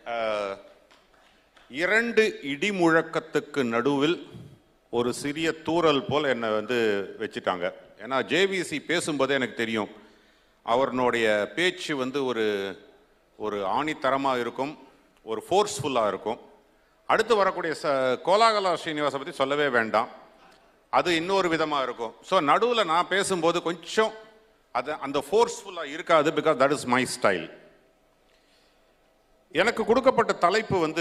அஹ், இரண்டு இடி முழக்கத்துக்கு நடுவில் ஒரு சிறிய தூறல் போல் என்னை வந்து வச்சுட்டாங்க ஏன்னா ஜேவிசி பேசும்போதே எனக்கு தெரியும் அவருடைய பேச்சு வந்து ஒரு ஒரு ஆணித்தரமாக இருக்கும் ஒரு ஃபோர்ஸ்ஃபுல்லாக இருக்கும் அடுத்து வரக்கூடிய ச கோலாகலா ஸ்ரீனிவாசை பற்றி சொல்லவே வேண்டாம் அது இன்னொரு விதமாக இருக்கும் ஸோ நடுவில் நான் பேசும்போது கொஞ்சம் அது அந்த ஃபோர்ஸ்ஃபுல்லாக இருக்காது because that is my style எனக்கு கொடுக்கப்பட்ட தலைப்பு வந்து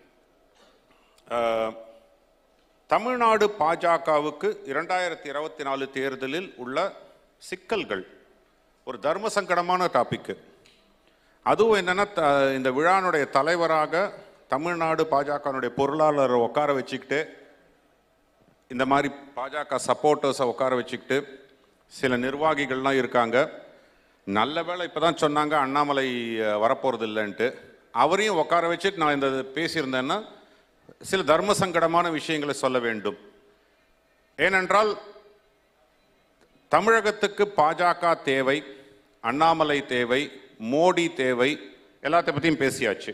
அஹ், தமிழ்நாடு பாஜகவுக்கு இரண்டாயிரத்தி இருபத்தி நாலு தேர்தலில் உள்ள சிக்கல்கள் ஒரு தர்ம சங்கடமான டாபிக்கு அதுவும் என்னன்னா த- இந்த விழானுடைய தலைவராக தமிழ்நாடு பாஜகனுடைய பொருளாளரை உட்கார வச்சுக்கிட்டு இந்த மாதிரி பாஜக சப்போர்ட்டர்ஸை உட்கார வச்சுக்கிட்டு சில நிர்வாகிகள்லாம் இருக்காங்க நல்ல வேளை இப்போ தான் சொன்னாங்க அண்ணாமலை அஹ், வரப்போறது இல்லைன்ட்டு அவரையும் உட்கார வச்சுட்டு நான் இந்த பேசியிருந்தேன்னா சில தர்ம சங்கடமான விஷயங்களை சொல்ல வேண்டும் ஏனென்றால் தமிழகத்துக்கு பாஜக தேவை அண்ணாமலை தேவை மோடி தேவை எல்லாத்த பற்றியும் பேசியாச்சு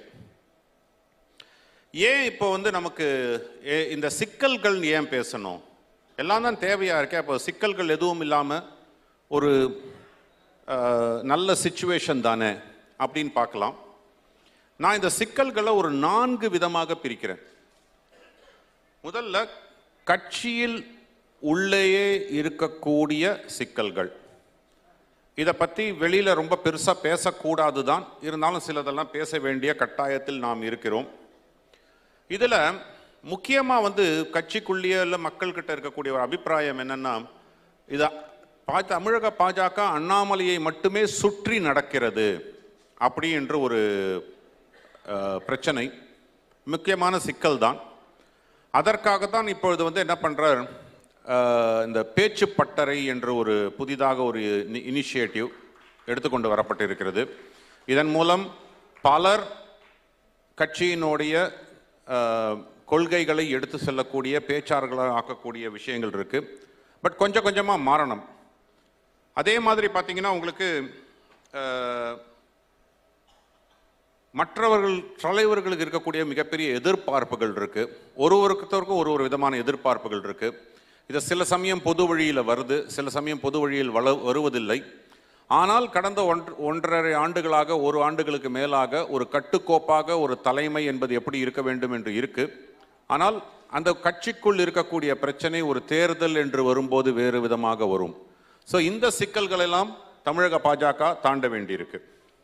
ஏன் இப்போ வந்து நமக்கு ஏ- இந்த சிக்கல்கள் ஏன் பேசணும் எல்லாம் தான் தேவையா இருக்கே அப்போ சிக்கல்கள் எதுவும் இல்லாமல் ஒரு அஹ், நல்ல சுச்சுவேஷன் தானே அப்படின்னு பார்க்கலாம் நான் இந்த சிக்கல்களை ஒரு நான்கு விதமாக பிரிக்கிறேன் முதல்ல கட்சியில் உள்ளேயே இருக்கக்கூடிய சிக்கல்கள் இதை பற்றி வெளியில் ரொம்ப பெருசாக பேசக்கூடாது தான் இருந்தாலும் சிலதெல்லாம் பேச வேண்டிய கட்டாயத்தில் நாம் இருக்கிறோம் இதில் முக்கியமாக வந்து கட்சிக்குள்ளேயே இல்லை மக்கள்கிட்ட இருக்கக்கூடிய ஒரு அபிப்பிராயம் என்னன்னா இதை பா தமிழக பாஜக அண்ணாமலையை மட்டுமே சுற்றி நடக்கிறது அப்படி என்று ஒரு அஹ், பிரச்சனை முக்கியமான சிக்கல் தான் அதற்காகத்தான் இப்பொழுது வந்து என்ன பண்றார் அஹ், இந்த பேச்சு பட்டறை என்ற ஒரு புதிதாக ஒரு இனிஷியேட்டிவ் எடுத்துக்கொண்டு வரப்பட்டிருக்கிறது இதன் மூலம் பலர் கட்சியினுடைய அஹ், கொள்கைகளை எடுத்து செல்லக்கூடிய பேச்சாளர்களாக ஆக்கக்கூடிய விஷயங்கள் இருக்கு பட் கொஞ்சம் கொஞ்சமாக மாறணும் அதே மாதிரி பார்த்தீங்கன்னா உங்களுக்கு அஹ், மற்றவர்கள் தலைவர்களுக்கு இருக்கக்கூடிய மிகப்பெரிய எதிர்பார்ப்புகள் இருக்கு ஒரு ஒருத்தருக்கும் ஒரு ஒரு விதமான எதிர்பார்ப்புகள் இருக்கு இது சில சமயம் பொது வழியில் வருது சில சமயம் பொது வழியில் வள வருவதில்லை ஆனால் கடந்த ஒன்று ஒன்றரை ஆண்டுகளாக ஒரு ஆண்டுகளுக்கு மேலாக ஒரு கட்டுக்கோப்பாக ஒரு தலைமை என்பது எப்படி இருக்க வேண்டும் என்று இருக்கு ஆனால் அந்த கட்சிக்குள் இருக்கக்கூடிய பிரச்சனை ஒரு தேர்தல் என்று வரும்போது வேறு விதமாக வரும் ஸோ இந்த சிக்கல்கள் எல்லாம் தமிழக பாஜக தாண்ட வேண்டியிருக்கு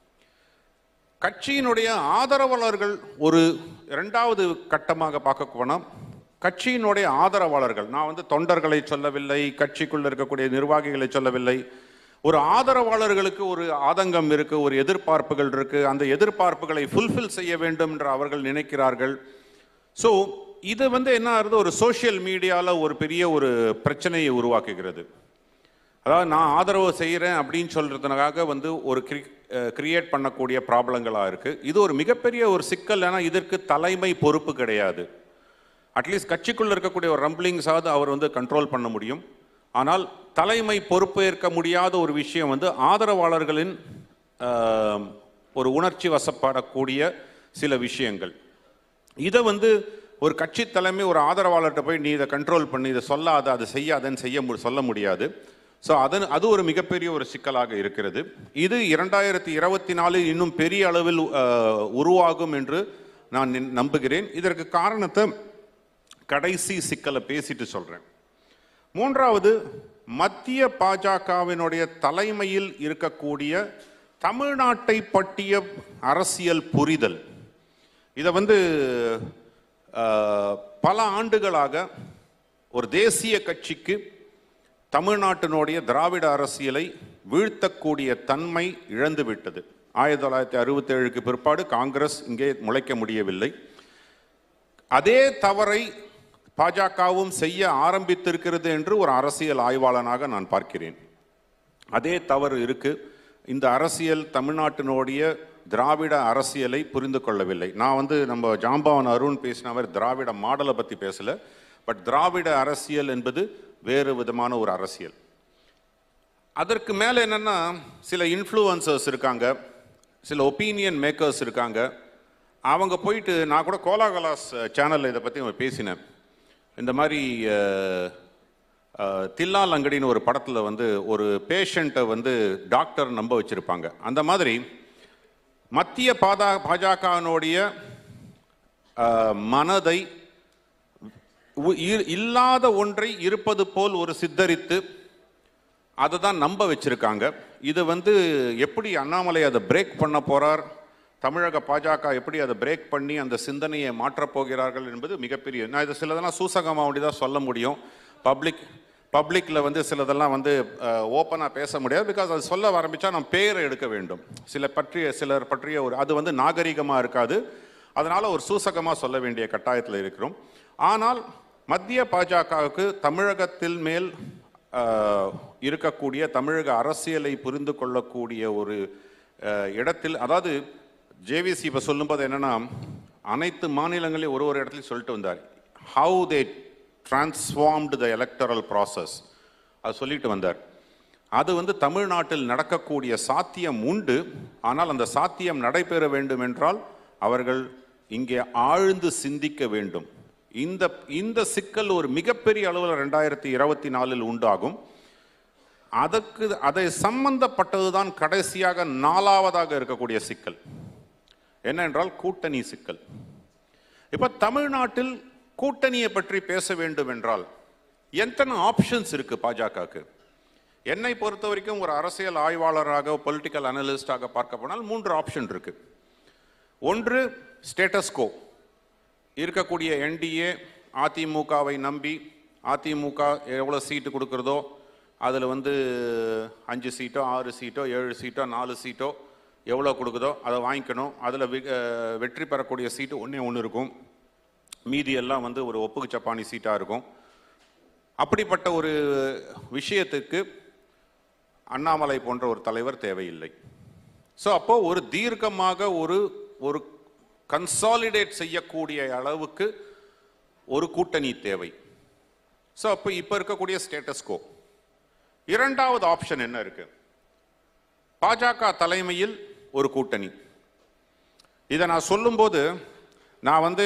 கட்சியினுடைய ஆதரவாளர்கள் ஒரு இரண்டாவது கட்டமாக பார்க்க போனால் கட்சியினுடைய ஆதரவாளர்கள் நான் வந்து தொண்டர்களை சொல்லவில்லை கட்சிக்குள்ள இருக்கக்கூடிய நிர்வாகிகளை சொல்லவில்லை ஒரு ஆதரவாளர்களுக்கு ஒரு ஆதங்கம் இருக்கு ஒரு எதிர்பார்ப்புகள் இருக்கு அந்த எதிர்பார்ப்புகளை ஃபுல்ஃபில் செய்ய வேண்டும் என்று அவர்கள் நினைக்கிறார்கள் ஸோ இது வந்து என்ன ஆகுது ஒரு சோஷியல் மீடியாவில் ஒரு பெரிய ஒரு பிரச்சனையை உருவாக்குகிறது அதாவது நான் ஆதரவு செய்கிறேன் அப்படின்னு சொல்றதுனாக வந்து ஒரு கிரியேட் பண்ணக்கூடிய ப்ராப்ளங்களாக இருக்கு இது ஒரு மிகப்பெரிய ஒரு சிக்கல் ஏன்னா இதற்கு தலைமை பொறுப்பு கிடையாது அட்லீஸ்ட் கட்சிக்குள்ள இருக்கக்கூடிய ஒரு ரம்பிளிங்ஸாவது அவர் வந்து கண்ட்ரோல் பண்ண முடியும் ஆனால் தலைமை பொறுப்பேற்க முடியாத ஒரு விஷயம் வந்து ஆதரவாளர்களின் ஆஹ், ஒரு உணர்ச்சி வசப்படக்கூடிய சில விஷயங்கள் இதை வந்து ஒரு கட்சி தலைமை ஒரு ஆதரவாளர்கிட்ட போய் நீ இதை கண்ட்ரோல் பண்ணி இதை சொல்லாத அதை செய்யாதன்னு செய்ய மு- சொல்ல முடியாது ஸோ அதன் அது ஒரு மிகப்பெரிய ஒரு சிக்கலாக இருக்கிறது இது இரண்டாயிரத்தி இருபத்தி நாலில் இன்னும் பெரிய அளவில் அஹ், உருவாகும் என்று நான் நின்- நம்புகிறேன் இதற்கு காரணத்தை கடைசி சிக்கலை பேசிட்டு சொல்றேன் மூன்றாவது மத்திய பாஜகவினுடைய தலைமையில் இருக்கக்கூடிய தமிழ்நாட்டை பற்றிய அரசியல் புரிதல் இதை வந்து அஹ், பல ஆண்டுகளாக ஒரு தேசிய கட்சிக்கு தமிழ்நாட்டினுடைய திராவிட அரசியலை வீழ்த்தக்கூடிய தன்மை இழந்து விட்டது ஆயிரத்தி தொள்ளாயிரத்தி அறுபத்தேழுக்கு பிற்பாடு காங்கிரஸ் இங்கே முளைக்க முடியவில்லை அதே தவறை பாஜகவும் செய்ய ஆரம்பித்திருக்கிறது என்று ஒரு அரசியல் ஆய்வாளனாக நான் பார்க்கிறேன் அதே தவறு இருக்கு இந்த அரசியல் தமிழ்நாட்டினுடைய திராவிட அரசியலை புரிந்து கொள்ளவில்லை நான் வந்து நம்ம ஜாம்பவன் அருண் பேசினவர் திராவிட மாடலை பற்றி பேசல பட் திராவிட அரசியல் என்பது வேறு விதமான ஒரு அரசியல் அதற்கு மேலே என்னன்னா சில இன்ஃப்ளூயன்சர்ஸ் இருக்காங்க சில ஒப்பீனியன் மேக்கர்ஸ் இருக்காங்க அவங்க போயிட்டு நான் கூட கோலாகலாஸ் சேனலில் இதை பற்றி பேசினேன் இந்த மாதிரி அஹ், அஹ், தில்லால் அங்கடின்னு ஒரு படத்தில் வந்து ஒரு பேஷண்ட்டை வந்து டாக்டர் நம்ப வச்சுருப்பாங்க அந்த மாதிரி மத்திய பாதா பாஜகவினுடைய மனதை உ- இ- இல்லாத ஒன்றை இருப்பது போல் ஒரு சித்தரித்து அதை தான் நம்ப வச்சிருக்காங்க இது வந்து எப்படி அண்ணாமலை அதை பிரேக் பண்ண போறார் தமிழக பாஜக எப்படி அதை பிரேக் பண்ணி அந்த சிந்தனையை மாற்றப் போகிறார்கள் என்பது மிகப்பெரிய நான் இது சிலதெல்லாம் சூசகமாக வேண்டி தான் சொல்ல முடியும் பப்ளிக் பப்ளிக்கில் வந்து சிலதெல்லாம் வந்து ஓப்பனாக பேச முடியாது பிகாஸ் அது சொல்ல ஆரம்பித்தா நம்ம பேரை எடுக்க வேண்டும் சில பற்றிய சிலர் பற்றிய ஒரு அது வந்து நாகரிகமாக இருக்காது அதனால் ஒரு சூசகமாக சொல்ல வேண்டிய கட்டாயத்தில் இருக்கிறோம் ஆனால் மத்திய பாஜகவுக்கு தமிழகத்தில் மேல் ஆஹ், இருக்கக்கூடிய தமிழக அரசியலை புரிந்து கொள்ளக்கூடிய ஒரு ஆஹ், இடத்தில் அதாவது ஜேவிசி இப்போ சொல்லும்போது என்னன்னா அனைத்து மாநிலங்களையும் ஒரு ஒரு இடத்துலையும் சொல்லிட்டு வந்தார் how they transformed the electoral process அது சொல்லிட்டு வந்தார் அது வந்து தமிழ்நாட்டில் நடக்கக்கூடிய சாத்தியம் உண்டு ஆனால் அந்த சாத்தியம் நடைபெற வேண்டும் என்றால் அவர்கள் இங்கே ஆழ்ந்து சிந்திக்க வேண்டும் இந்த இந்த சிக்கல் ஒரு மிகப்பெரிய அளவில் ரெண்டாயிரத்தி இருபத்தி நாலில் உண்டாகும் அதற்கு அதை சம்பந்தப்பட்டதுதான் கடைசியாக நாலாவதாக இருக்கக்கூடிய சிக்கல் என்ன என்றால் கூட்டணி சிக்கல் இப்ப தமிழ்நாட்டில் கூட்டணியை பற்றி பேச வேண்டும் என்றால் எத்தனை ஆப்ஷன்ஸ் இருக்கு பாஜகவுக்கு என்னை பொறுத்த வரைக்கும் ஒரு அரசியல் ஆய்வாளராக பொலிட்டிக்கல் அனலிஸ்டாக பார்க்க போனால் மூன்று ஆப்ஷன் இருக்கு ஒன்று ஸ்டேட்டஸ்கோ இருக்கக்கூடிய என்டிஏ அதிமுகவை நம்பி அதிமுக எவ்வளோ சீட்டு கொடுக்குறதோ அதில் வந்து அஞ்சு சீட்டோ ஆறு சீட்டோ ஏழு சீட்டோ நாலு சீட்டோ எவ்வளோ கொடுக்குதோ அதை வாங்கிக்கணும் அதில் வெற்றி பெறக்கூடிய சீட்டு ஒன்றே ஒன்று இருக்கும் மீதி எல்லாம் வந்து ஒரு ஒப்புக்கு சப்பானி சீட்டாக இருக்கும் அப்படிப்பட்ட ஒரு விஷயத்துக்கு அண்ணாமலை போன்ற ஒரு தலைவர் தேவையில்லை ஸோ அப்போ ஒரு தீர்க்கமாக ஒரு ஒரு கன்சாலிடேட் செய்யக்கூடிய அளவுக்கு ஒரு கூட்டணி தேவை ஸோ அப்போ இப்போ இருக்கக்கூடிய ஸ்டேட்டஸ்கோ இரண்டாவது ஆப்ஷன் என்ன இருக்கு பாஜக தலைமையில் ஒரு கூட்டணி இதை நான் சொல்லும்போது நான் வந்து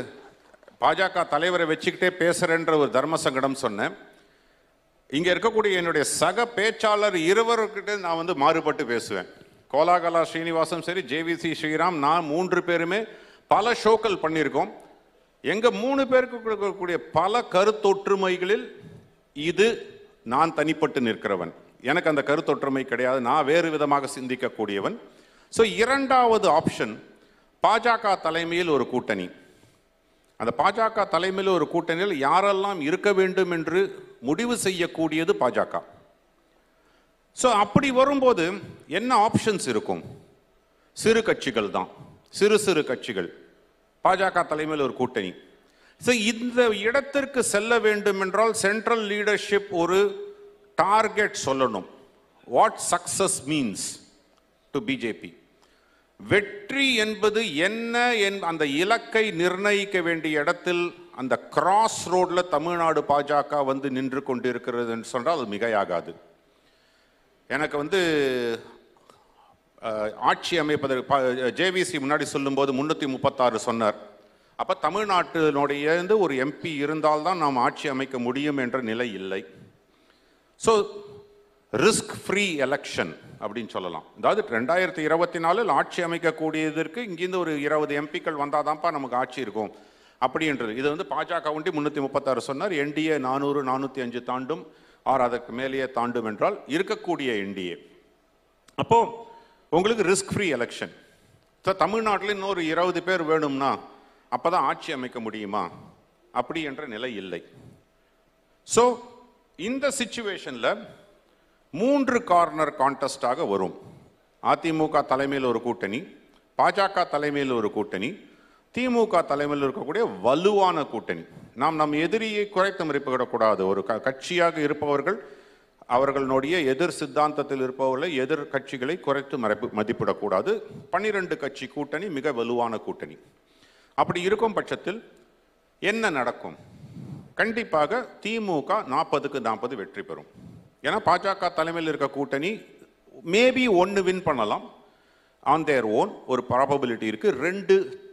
பாஜக தலைவரை வச்சுக்கிட்டே பேசுறேன்ற ஒரு தர்ம சங்கடம் சொன்னேன் இங்க இருக்கக்கூடிய என்னுடைய சக பேச்சாளர் இருவர்கிட்ட நான் வந்து மாறுபட்டு பேசுவேன் கோலாகலா ஸ்ரீனிவாசம் சரி ஜேவிசி ஸ்ரீராம் நான் மூன்று பேருமே பல ஷோக்கள் பண்ணியிருக்கோம் எங்க மூணு பேருக்கு இருக்கக்கூடிய பல கருத்தொற்றுமைகளில் இது நான் தனிப்பட்டு நிற்கிறவன் எனக்கு அந்த கருத்தொற்றுமை கிடையாது நான் வேறு விதமாக சிந்திக்கக்கூடியவன் ஸோ இரண்டாவது ஆப்ஷன் பாஜக தலைமையில் ஒரு கூட்டணி அந்த பாஜக தலைமையில் ஒரு கூட்டணியில் யாரெல்லாம் இருக்க வேண்டும் என்று முடிவு செய்யக்கூடியது பாஜக ஸோ அப்படி வரும்போது என்ன ஆப்ஷன்ஸ் இருக்கும் சிறு கட்சிகள் தான் சிறு சிறு கட்சிகள் பாஜக தலைமையில் ஒரு கூட்டணி ஸோ இந்த இடத்திற்கு செல்ல வேண்டும் என்றால் சென்ட்ரல் லீடர்ஷிப் ஒரு டார்கெட் சொல்லணும் what success means to BJP வெற்றி என்பது என்ன என் அந்த இலக்கை நிர்ணயிக்க வேண்டிய இடத்தில் அந்த கிராஸ் ரோட்ல தமிழ்நாடு பாஜக வந்து நின்று கொண்டிருக்கிறது என்று சொன்னால் அது மிகையாகாது எனக்கு வந்து அஹ், ஆட்சி அமைப்பதற்கு ஜேவிசி முன்னாடி சொல்லும்போது முன்னூற்றி முப்பத்தாறு சொன்னார் அப்போ தமிழ்நாட்டினுடைய இருந்து ஒரு எம்பி இருந்தால்தான் நாம் ஆட்சி அமைக்க முடியும் என்ற நிலை இல்லை ஸோ ரிஸ்க் ஃப்ரீ எலெக்ஷன் அப்படின்னு சொல்லலாம் அதாவது ரெண்டாயிரத்தி இருபத்தி நாலில் ஆட்சி அமைக்கக்கூடியதற்கு இங்கிருந்து ஒரு இருபது எம்பிக்கள் வந்தாதான்ப்பா நமக்கு ஆட்சி இருக்கும் அப்படின்றது இது வந்து பாஜக ஒண்டி முன்னூற்றி முப்பத்தாறு சொன்னார் என்டிஏ நானூறு நானூற்றி அஞ்சு தாண்டும் ஆர் அதற்கு மேலேயே தாண்டும் என்றால் இருக்கக்கூடிய என்டிஏ அப்போ உங்களுக்கு ரிஸ்க் ஃப்ரீ எலெக்ஷன் ஸோ தமிழ்நாட்டில் இன்னொரு இருபது பேர் வேணும்னா அப்பதான் ஆட்சி அமைக்க முடியுமா அப்படி என்ற நிலை இல்லை ஸோ இந்த சுச்சுவேஷன்ல மூன்று கார்னர் கான்டெஸ்டாக வரும் அதிமுக தலைமையில் ஒரு கூட்டணி பாஜக தலைமையில் ஒரு கூட்டணி திமுக தலைமையில் இருக்கக்கூடிய வலுவான கூட்டணி நாம் நம் எதிரியை குறைத்து மதிப்பிடக்கூடாது ஒரு க- கட்சியாக இருப்பவர்கள் அவர்களுடைய எதிர் சித்தாந்தத்தில் இருப்பவர்களை எதிர் கட்சிகளை குறைத்து மதிப்பு மதிப்பிடக்கூடாது பன்னிரண்டு கட்சி கூட்டணி மிக வலுவான கூட்டணி அப்படி இருக்கும் பட்சத்தில் என்ன நடக்கும் கண்டிப்பாக திமுக நாற்பதுக்கு நாற்பது வெற்றி பெறும் ஏன்னா பாஜக தலைமையில் இருக்க கூட்டணி மேபி ஒன்று வின் பண்ணலாம் ஆன் தேர் ஓன் ஒரு ப்ராபபிலிட்டி இருக்கு ரெண்டு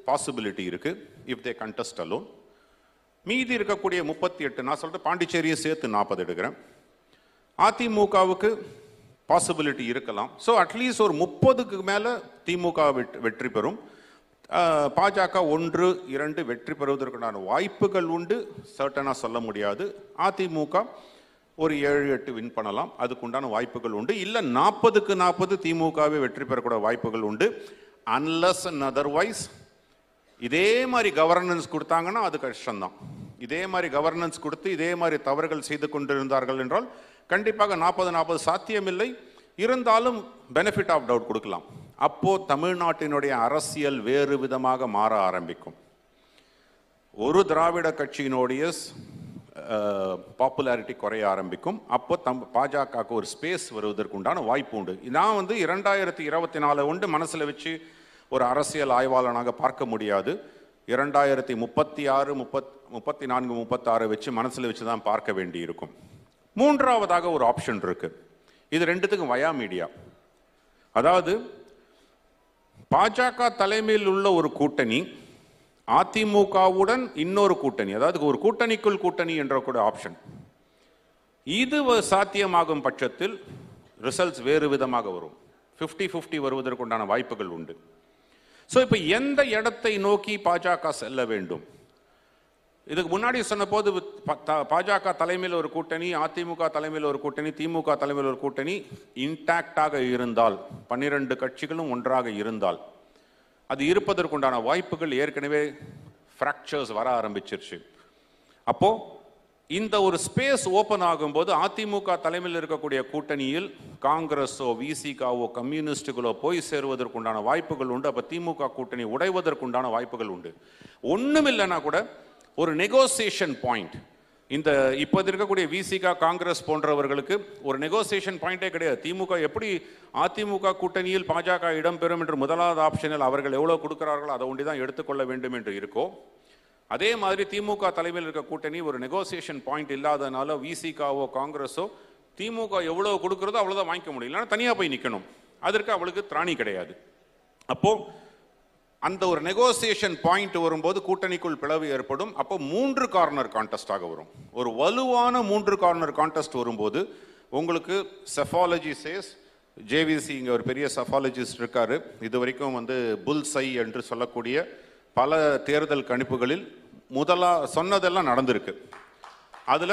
பாசிபிலிட்டி இருக்கு இஃப் தே கண்டஸ்ட் அலோன் மீதி இருக்கக்கூடிய முப்பத்தி எட்டு நான் சொல்றேன் பாண்டிச்சேரியை சேர்த்து நாற்பது எடுக்கிறேன் அதிமுகவுக்கு பாசிபிலிட்டி இருக்கலாம் ஸோ அட்லீஸ்ட் ஒரு முப்பதுக்கு மேலே திமுக வெட்- வெற்றி பெறும் அஹ், பாஜக ஒன்று இரண்டு வெற்றி பெறுவதற்கான வாய்ப்புகள் உண்டு சர்டனாக சொல்ல முடியாது அதிமுக ஒரு ஏழு எட்டு வின் பண்ணலாம் அதுக்குண்டான வாய்ப்புகள் உண்டு இல்லை நாற்பதுக்கு நாற்பது திமுகவே வெற்றி பெறக்கூடிய வாய்ப்புகள் உண்டு அன்லஸ் அண்ட் அதர்வைஸ் இதே மாதிரி கவர்னன்ஸ் கொடுத்தாங்கன்னா அது கஷ்டம்தான் இதே மாதிரி கவர்னன்ஸ் கொடுத்து இதே மாதிரி தவறுகள் செய்து கொண்டிருந்தார்கள் என்றால் கண்டிப்பாக நாற்பது நாற்பது சாத்தியமில்லை இருந்தாலும் பெனிஃபிட் ஆஃப் டவுட் கொடுக்கலாம் அப்போ தமிழ்நாட்டினுடைய அரசியல் வேறு விதமாக மாற ஆரம்பிக்கும் ஒரு திராவிட கட்சியினுடைய பாப்புலாரிட்டி குறைய ஆரம்பிக்கும் அப்போ தம் பாஜகவுக்கு ஒரு ஸ்பேஸ் வருவதற்கு உண்டான வாய்ப்பு உண்டு நான் வந்து இரண்டாயிரத்தி இருபத்தி நாலு உண்டு மனசில் வச்சு ஒரு அரசியல் ஆய்வாளனாக பார்க்க முடியாது இரண்டாயிரத்தி முப்பத்தி ஆறு முப்பத் முப்பத்தி நான்கு முப்பத்தாறு வச்சு மனசில் வச்சு தான் பார்க்க வேண்டி இருக்கும் மூன்றாவதாக ஒரு ஆப்ஷன் இருக்கு இது ரெண்டுத்துக்கும் வயா மீடியா அதாவது பாஜக தலைமையில் உள்ள ஒரு கூட்டணி அதிமுகவுடன் இன்னொரு கூட்டணி அதாவது ஒரு கூட்டணிக்குள் கூட்டணி என்ற கூட ஆப்ஷன் இது வ- சாத்தியமாகும் பட்சத்தில் ரிசல்ட்ஸ் வேறு விதமாக வரும் 50 50 வருவதற்குண்டான வாய்ப்புகள் உண்டு ஸோ இப்போ எந்த இடத்தை நோக்கி பாஜக செல்ல வேண்டும் இதுக்கு முன்னாடி சொன்னபோது ப- த- பாஜக தலைமையில் ஒரு கூட்டணி அதிமுக தலைமையில் ஒரு கூட்டணி திமுக தலைமையில் ஒரு கூட்டணி இன்டாக்டாக இருந்தால் பன்னிரண்டு கட்சிகளும் ஒன்றாக இருந்தால் அது இருப்பதற்குண்டான வாய்ப்புகள் ஏற்கனவே ஃப்ராக்சர்ஸ் வர ஆரம்பிச்சிருச்சு அப்போ இந்த ஒரு ஸ்பேஸ் ஓபன் ஆகும்போது அதிமுக தலைமையில் இருக்கக்கூடிய கூட்டணியில் காங்கிரஸோ விசிகாவோ கம்யூனிஸ்டுகளோ போய் சேருவதற்குண்டான வாய்ப்புகள் உண்டு அப்ப திமுக கூட்டணி உடைவதற்குண்டான வாய்ப்புகள் உண்டு ஒண்ணும் இல்லைன்னா கூட ஒரு நெகோசியேஷன் பாயிண்ட் இந்த இப்போது இருக்கக்கூடிய விசிகா காங்கிரஸ் போன்றவர்களுக்கு ஒரு நெகோசியேஷன் பாயிண்டே கிடையாது திமுக எப்படி அதிமுக கூட்டணியில் பாஜக இடம்பெறும் என்று முதலாவது ஆப்ஷனில் அவர்கள் எவ்வளவு கொடுக்கிறார்களோ அதை ஒண்டி தான் எடுத்துக்கொள்ள வேண்டும் என்று இருக்கோ அதே மாதிரி திமுக தலைமையில் இருக்க கூட்டணி ஒரு நெகோசியேஷன் பாயிண்ட் இல்லாதனால விசிகாவோ காங்கிரஸோ திமுக எவ்வளவு கொடுக்கிறதோ அவ்வளவுதான் வாங்கிக்க முடியும் இல்லைன்னா தனியா போய் நிக்கணும் அதற்கு அவளுக்கு திராணி கிடையாது அப்போ அந்த ஒரு நெகோசியேஷன் பாயிண்ட் வரும்போது கூட்டணிக்குள் பிளவு ஏற்படும் அப்போ மூன்று கார்னர் கான்டெஸ்டாக வரும் ஒரு வலுவான மூன்று கார்னர் கான்டெஸ்ட் வரும்போது உங்களுக்கு செஃபாலஜி சேஸ் ஜேவிசி இங்கே ஒரு பெரிய செஃபாலஜிஸ்ட் இருக்காரு இது வரைக்கும் வந்து புல் சை என்று சொல்லக்கூடிய பல தேர்தல் கணிப்புகளில் முதலா சொன்னதெல்லாம் நடந்திருக்கு அதில்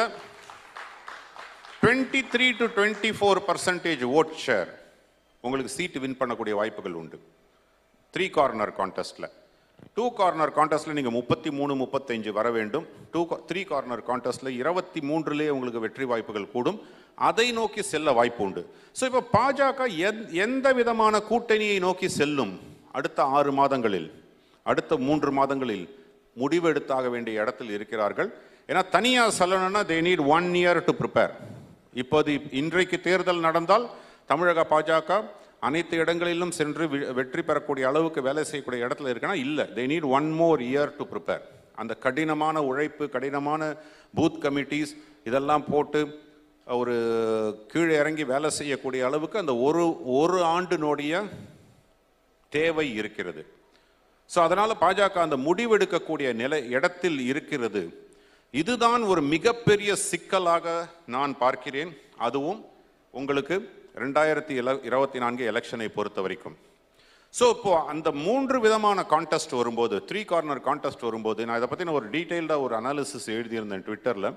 twenty three to twenty four percentage vote share உங்களுக்கு சீட்டு வின் பண்ணக்கூடிய வாய்ப்புகள் உண்டு த்ரீ கார்னர் கான்டெஸ்ட்ல டூ கார்னர் கான்டெஸ்ட்ல நீங்க முப்பத்தி மூணு முப்பத்தஞ்சு வர வேண்டும் டூ த்ரீ கார்னர் கான்டெஸ்ட்ல இருபத்தி மூன்றுலேயே உங்களுக்கு வெற்றி வாய்ப்புகள் கூடும் அதை நோக்கி செல்ல வாய்ப்பு உண்டு ஸோ இப்போ பாஜக எந்- எந்த விதமான கூட்டணியை நோக்கி செல்லும் அடுத்த ஆறு மாதங்களில் அடுத்த மூன்று மாதங்களில் முடிவெடுத்தாக வேண்டிய இடத்தில் இருக்கிறார்கள் ஏன்னா தனியா சொல்லணும்னா they need one year to prepare இப்போது இன்றைக்கு தேர்தல் நடந்தால் தமிழக பாஜக அனைத்து இடங்களிலும் சென்று வி- வெற்றி பெறக்கூடிய அளவுக்கு வேலை செய்யக்கூடிய இடத்துல இருக்குன்னா இல்லை they need one more year to prepare அந்த கடினமான உழைப்பு கடினமான பூத் கமிட்டிஸ் இதெல்லாம் போட்டு ஒரு கீழே இறங்கி வேலை செய்யக்கூடிய அளவுக்கு அந்த ஒரு ஒரு ஆண்டினுடைய தேவை இருக்கிறது ஸோ அதனால பாஜக அந்த முடிவெடுக்கக்கூடிய நிலை இடத்தில் இருக்கிறது இதுதான் ஒரு மிகப்பெரிய சிக்கலாக நான் பார்க்கிறேன் அதுவும் உங்களுக்கு ரெண்டாயிரத்தி இருபத்தி நான்கு எலெக்ஷனை பொறுத்த வரைக்கும் ஸோ இப்போ அந்த மூன்று விதமான கான்டெஸ்ட் வரும்போது த்ரீ கார்னர் கான்டெஸ்ட் வரும்போது நான் இதை பற்றின ஒரு டீட்டெயில்டாக ஒரு அனாலிசிஸ் எழுதியிருந்தேன் ட்விட்டரில்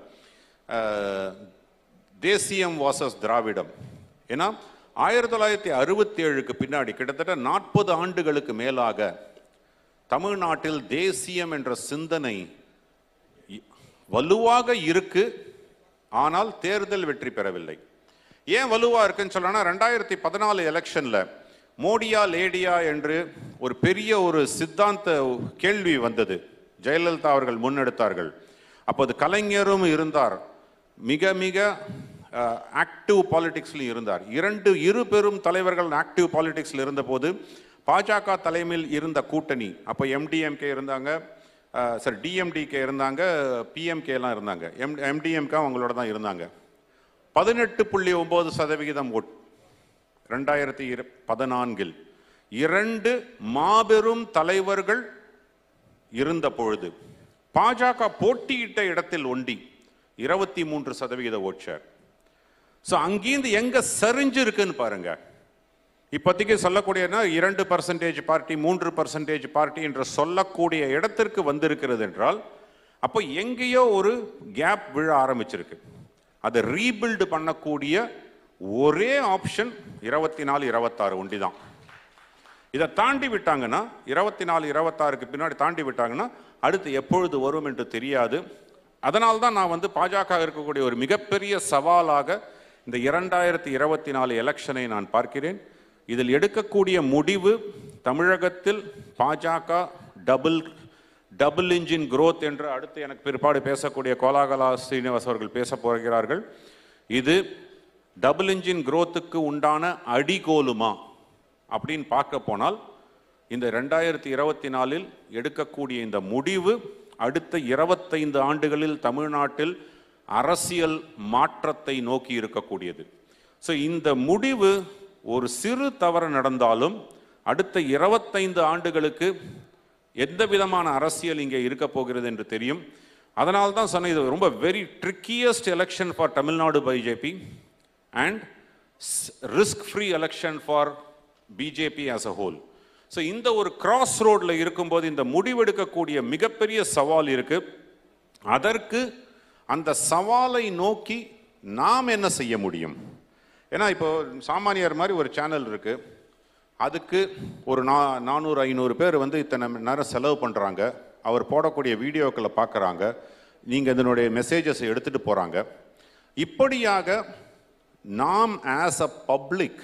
தேசியம் வாசஸ் திராவிடம் ஏன்னா ஆயிரத்தி தொள்ளாயிரத்தி அறுபத்தி ஏழுக்கு பின்னாடி கிட்டத்தட்ட நாற்பது ஆண்டுகளுக்கு மேலாக தமிழ்நாட்டில் தேசியம் என்ற சிந்தனை இ- வலுவாக இருக்கு ஆனால் தேர்தல் வெற்றி பெறவில்லை ஏன் வலுவா இருக்குன்னு சொல்லனா ரெண்டாயிரத்தி பதினாலு எலெக்ஷன்ல மோடியா லேடியா என்று ஒரு பெரிய ஒரு சித்தாந்த கேள்வி வந்தது ஜெயலலிதா அவர்கள் முன்னெடுத்தார்கள் அப்போது கலைஞரும் இருந்தார் மிக மிக ஆக்டிவ் பாலிடிக்ஸ்லையும் இருந்தார் இரண்டு இரு பெரும் தலைவர்கள் ஆக்டிவ் பாலிடிக்ஸ்ல இருந்தபோது பாஜக தலைமையில் இருந்த கூட்டணி அப்போ எம்டிஎம்கே இருந்தாங்க சார் டிஎம்டிகே இருந்தாங்க பிஎம்கே எல்லாம் இருந்தாங்க எம் எம்டிஎம்கே அவங்களோட தான் இருந்தாங்க பதினெட்டு புள்ளி ஒன்பது சதவிகிதம் ஓட் ரெண்டாயிரத்தி இரு பதினான்கில் இரண்டு மாபெரும் தலைவர்கள் இருந்த பொழுது பாஜக போட்டியிட்ட இடத்தில் ஒண்டி இருபத்தி மூன்று சதவிகித ஓட்சர் ஸோ அங்கேருந்து எங்க சரிஞ்சு இருக்குன்னு பாருங்க இப்போதைக்கு சொல்லக்கூடியனா இரண்டு பர்சன்டேஜ் பார்ட்டி மூன்று பர்சன்டேஜ் பார்ட்டி என்று சொல்லக்கூடிய இடத்திற்கு வந்திருக்கிறது என்றால் அப்போ எங்கேயோ ஒரு கேப் விழ ஆரம்பிச்சிருக்கு அதை ரீபில்டு பண்ணக்கூடிய ஒரே ஆப்ஷன் இருபத்தி நாலு இருபத்தாறு ஒண்டி தான் இதை தாண்டி விட்டாங்கன்னா இருபத்தி நாலு இருபத்தாறுக்கு பின்னாடி தாண்டி விட்டாங்கன்னா அடுத்து எப்பொழுது வரும் என்று தெரியாது அதனால தான் நான் வந்து பாஜக இருக்கக்கூடிய ஒரு மிகப்பெரிய சவாலாக இந்த இரண்டாயிரத்தி இருபத்தி நாலு எலெக்ஷனை நான் பார்க்கிறேன் இதில் எடுக்கக்கூடிய முடிவு தமிழகத்தில் பாஜக டபுள் டபுள் இன்ஜின் growth என்று அடுத்து எனக்கு பிற்பாடு பேசக்கூடிய கோலாகலா ஸ்ரீனிவாஸ் அவர்கள் பேச போகிறார்கள் இது டபுள் இன்ஜின் growthக்கு உண்டான அடிகோலுமா அப்படின்னு பார்க்க போனால் இந்த ரெண்டாயிரத்தி இருபத்தி நாலில் எடுக்கக்கூடிய இந்த முடிவு அடுத்த இருபத்தைந்து ஆண்டுகளில் தமிழ்நாட்டில் அரசியல் மாற்றத்தை நோக்கி இருக்கக்கூடியது ஸோ இந்த முடிவு ஒரு சிறு தவறு நடந்தாலும் அடுத்த இருபத்தைந்து ஆண்டுகளுக்கு எந்த விதமான அரசியல் இங்கே இருக்க போகிறது என்று தெரியும் அதனால தான் சொன்னேன் இது ரொம்ப very trickiest election for Tamil Nadu BJP and risk free election for BJP as a whole so இந்த ஒரு கிராஸ் ரோட்ல இருக்கும்போது இந்த முடிவெடுக்கக்கூடிய மிகப்பெரிய சவால் இருக்கு அதற்கு அந்த சவாலை நோக்கி நாம் என்ன செய்ய முடியும் ஏன்னா இப்போ சாமானியர் மாதிரி ஒரு சேனல் இருக்கு அதுக்கு ஒரு நா நானூறு ஐநூறு பேர் வந்து இத்தனை மணி நேரம் செலவு பண்ணுறாங்க அவர் போடக்கூடிய வீடியோக்களை பார்க்குறாங்க நீங்கள் இதனுடைய மெசேஜஸ் எடுத்துகிட்டு போகிறாங்க இப்படியாக நாம் ஆஸ் அ பப்ளிக்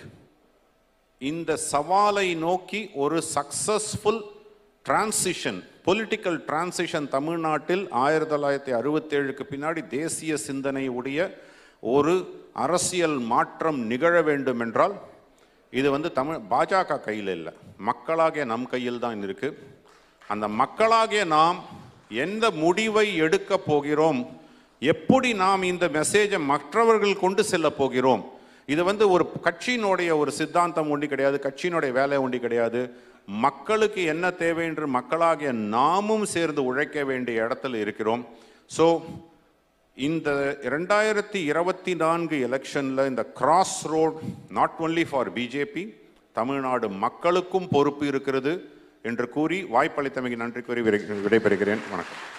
இந்த சவாலை நோக்கி ஒரு சக்சஸ்ஃபுல் டிரான்சிஷன் பொலிட்டிக்கல் டிரான்சிஷன் தமிழ்நாட்டில் ஆயிரத்தி தொள்ளாயிரத்தி அறுபத்தேழுக்கு பின்னாடி தேசிய சிந்தனை உடைய ஒரு அரசியல் மாற்றம் நிகழ வேண்டும் என்றால் இது வந்து தமிழ் பாஜக கையில் இல்லை மக்களாகிய நம் கையில் தான் இருக்கு அந்த மக்களாகிய நாம் எந்த முடிவை எடுக்க போகிறோம் எப்படி நாம் இந்த மெசேஜை மற்றவர்கள் கொண்டு செல்ல போகிறோம் இது வந்து ஒரு கட்சியினுடைய ஒரு சித்தாந்தம் ஒண்டி கிடையாது கட்சியினுடைய வேலை ஒண்டி கிடையாது மக்களுக்கு என்ன தேவை என்று மக்களாகிய நாமும் சேர்ந்து உழைக்க வேண்டிய இடத்துல இருக்கிறோம் ஸோ இந்த இரண்டாயிரத்தி இருபத்தி நான்கு எலெக்ஷனில் இந்த cross road not only for BJP Tamil Nadu மக்களுக்கும் பொறுப்பு இருக்கிறது என்று கூறி வாய்ப்பளித்தமைக்கு நன்றி கூறி விடை- விடைபெறுகிறேன் வணக்கம்